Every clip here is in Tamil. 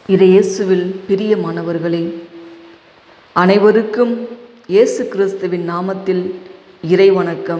இறையேசுவில் பிரியமானவர்களே அனைவருக்கும் இயேசு கிறிஸ்துவின் நாமத்தில் இறை வணக்கம்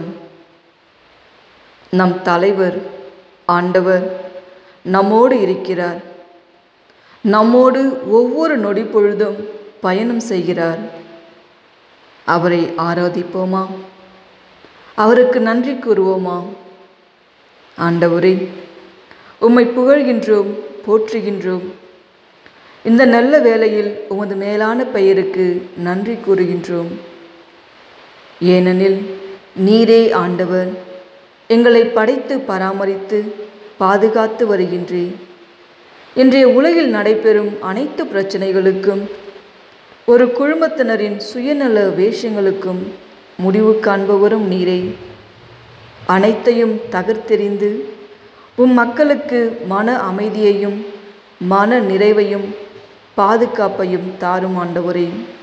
நம் தலைவர் ஆண்டவர் நம்மோடு இருக்கிறார் நம்மோடு ஒவ்வொரு நொடி பொழுதும் பயணம் செய்கிறார் அவரை ஆராதிப்போமா அவருக்கு நன்றி கூறுவோமா ஆண்டவரே உம்மை புகழ்கின்றோம் போற்றுகின்றோம் இந்த நல்ல வேளையில் உமது மேலான பெயருக்கு நன்றி கூறுகின்றோம் ஏனெனில் நீரே ஆண்டவர் எங்களை படைத்து பராமரித்து பாதுகாத்து வருகின்றேன் இன்றைய உலகில் நடைபெறும் அனைத்து பிரச்சனைகளுக்கும் ஒரு குழுமத்தினரின் சுயநல வேஷங்களுக்கும் முடிவு காண்பவரும் நீரே அனைத்தையும் தகர்த்தெறிந்து உம் மக்களுக்கு மன அமைதியையும் மன நிறைவையும் பாதுகாப்பையும் தாரும் ஆண்டவரே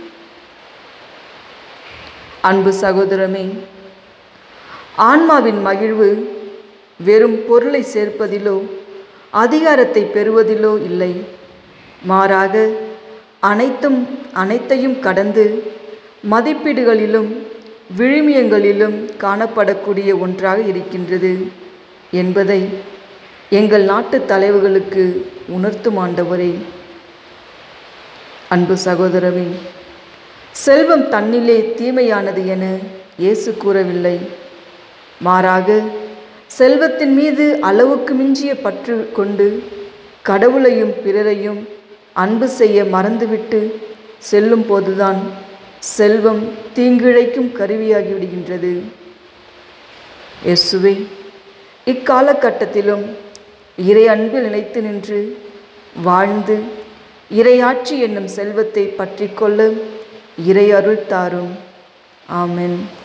அன்பு சகோதரமே ஆன்மாவின் மகிழ்வு வெறும் பொருளை சேர்ப்பதிலோ அதிகாரத்தை பெறுவதிலோ இல்லை மாறாக அனைத்தும் அனைத்தையும் கடந்து மதிப்பீடுகளிலும் விழுமியங்களிலும் காணப்படக்கூடிய ஒன்றாக இருக்கின்றது என்பதை எங்கள் நாட்டு தலைவர்களுக்கு உணர்த்தும் ஆண்டவரே அன்பு சகோதரமே செல்வம் தன்னிலே தீமையானது என இயேசு கூறவில்லை மாறாக செல்வத்தின் மீது அளவுக்கு மிஞ்சிய பற்று கொண்டு கடவுளையும் பிறரையும் அன்பு செய்ய மறந்துவிட்டு செல்லும் போதுதான் செல்வம் தீங்கிழைக்கும் கருவியாகி விடுகின்றது இயேசுவே இக்காலகட்டத்திலும் இறை அன்பில் நிலைத்து நின்று வாழ்ந்து இறையாட்சி என்னும் செல்வத்தை பற்றி கொள்ள இறை அருள் தாரும் ஆமென்